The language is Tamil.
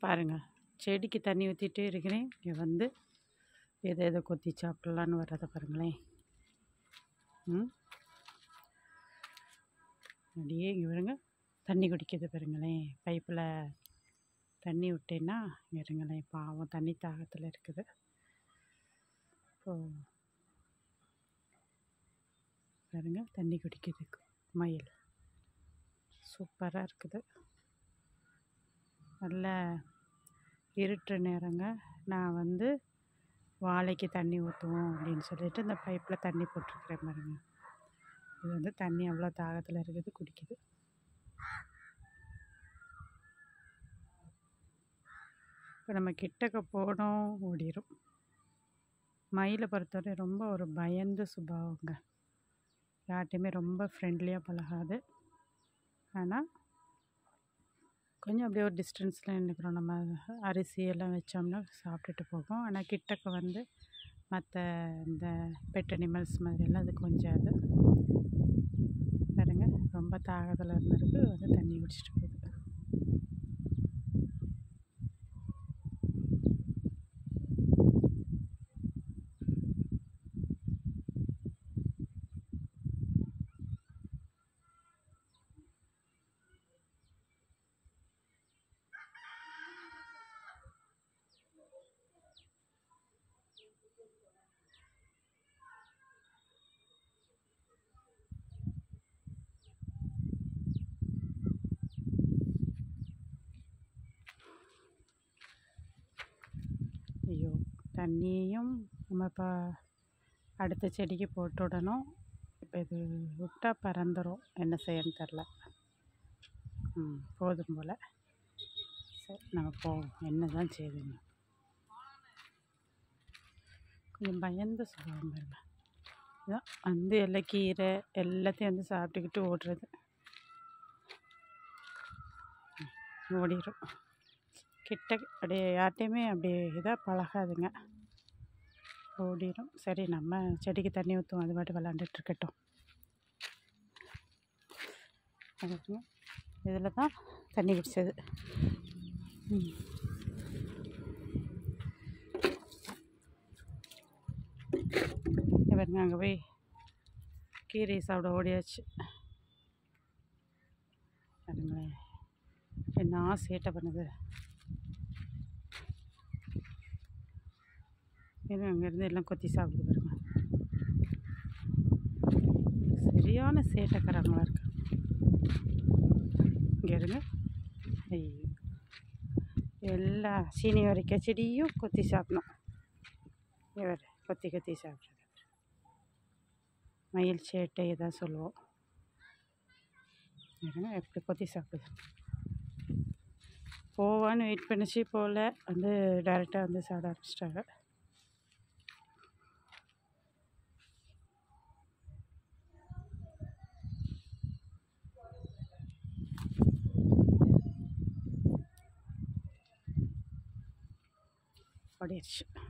பாருங்கள் செடிக்கு தண்ணி ஊற்றிட்டே இருக்கிறேன் இங்கே வந்து எதை எதை கொத்தி சாப்பிட்லான்னு வர்றதை பாருங்களேன் ம் அப்படியே இங்கே பாருங்க தண்ணி குடிக்குது பாருங்களேன் பைப்பில் தண்ணி விட்டேன்னா இங்க இருங்களேன் பாவம் தண்ணி தாகத்தில் இருக்குது இப்போ பாருங்க தண்ணி குடிக்குது மயில் சூப்பராக இருக்குது நல்ல இருட்டுற நேரங்க நான் வந்து வாழைக்கு தண்ணி ஊற்றுவோம் அப்படின்னு சொல்லிட்டு இந்த பைப்பில் தண்ணி போட்டிருக்கிறேன் பாருங்க இது வந்து தண்ணி அவ்வளோ தாகத்தில் இருக்குது குடிக்குது இப்போ நம்ம கிட்டக்க போனோம் ஓடிடும் மயிலை பொறுத்தவரை ரொம்ப ஒரு பயந்த சுபாவங்க யார்கிட்டையுமே ரொம்ப ஃப்ரெண்ட்லியாக பழகாது ஆனால் கொஞ்சம் அப்படியே ஒரு டிஸ்டன்ஸில் நிற்கிறோம் நம்ம அரிசி எல்லாம் வச்சோம்னா சாப்பிட்டுட்டு போகும் ஆனால் கிட்டக்க வந்து மற்ற இந்த பெட் அனிமல்ஸ் மாதிரியெல்லாம் அது கொஞ்சம் அது பாருங்க ரொம்ப தாகத்தில் இருந்திருக்கு வந்து தண்ணி குடிச்சிட்டு போகுது ஐயோ தண்ணியும் நம்ம இப்போ அடுத்த செடிக்கு போட்டு விடணும் இப்போ இது விட்டால் பறந்துடும் என்ன செய்யன்னு தெரில ம் போதும் போல் சரி நம்ம போவோம் என்ன தான் செய்யுதுங்க கொஞ்சம் பயந்த சுபாவம் பாருங்க இதான் வந்து எல்லாம் கீரை எல்லாத்தையும் வந்து சாப்பிட்டுக்கிட்டு ஓடுறது ம், ஓடிடும் கிட்ட அப்படியே யார்ட்டையுமே அப்படியே இதாக பழகாதுங்க ஓடிடும் சரி நம்ம செடிக்கு தண்ணி ஊற்றுவோம் அது பாட்டு விளாண்டுட்டு இருக்கட்டும் இதில் தான் தண்ணி குடித்தது பாருங்க அங்கே போய் கீரை சாப்பிட ஓடியாச்சு பாருங்களேன் என்ன சேட்டை பண்ணுது ஏன்னா அங்கேருந்து எல்லாம் கொத்தி சாப்பிடுது பாருங்க சரியான சேட்டைக்காரங்களா இருக்கு இங்கே இருங்க ஐயோ எல்லா சீனி வரைக்கும் செடியும் கொத்தி சாப்பிடணும் இவர் கொத்தி கொத்தி சாப்பிட்றது மயில் சேட்டை தான் சொல்லுவோம் இருங்க எப்படி கொத்தி சாப்பிடுது போவான்னு வெயிட் பண்ணிச்சு போகல வந்து டேரெக்டாக வந்து சாப்பிட ஆரம்பிச்சிட்டாங்க ஓடிடுச்சு